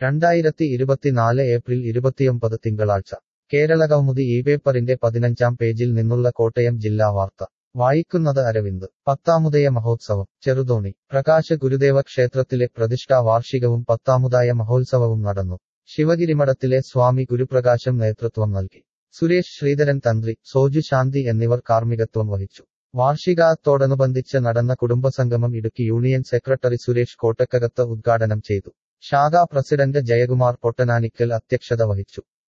രണ്ടായിരത്തി ഇരുപത്തിനാല് ഏപ്രിൽ ഇരുപത്തിയൊമ്പത് തിങ്കളാഴ്ച കേരളകൗമുദി ഈ പേപ്പറിന്റെ പതിനഞ്ചാം പേജിൽ നിന്നുള്ള കോട്ടയം ജില്ലാ വാർത്ത വായിക്കുന്നത് അരവിന്ദ് പത്താമുദയ മഹോത്സവം ചെറുതോണി പ്രകാശ ഗുരുദേവ ക്ഷേത്രത്തിലെ പ്രതിഷ്ഠാ വാർഷികവും പത്താമുദായ മഹോത്സവവും നടന്നു ശിവഗിരിമഠത്തിലെ സ്വാമി ഗുരുപ്രകാശം നേതൃത്വം നൽകി സുരേഷ് ശ്രീധരൻ തന്ത്രി സോജു ശാന്തി എന്നിവർ കാർമ്മികത്വം വഹിച്ചു വാർഷികാത്തോടനുബന്ധിച്ച് നടന്ന കുടുംബസംഗമം ഇടുക്കി യൂണിയൻ സെക്രട്ടറി സുരേഷ് കോട്ടക്കകത്ത് ഉദ്ഘാടനം ചെയ്തു ശാഖാ പ്രസിഡന്റ് ജയകുമാർ പൊട്ടനാനിക്കൽ അധ്യക്ഷത വഹിച്ചു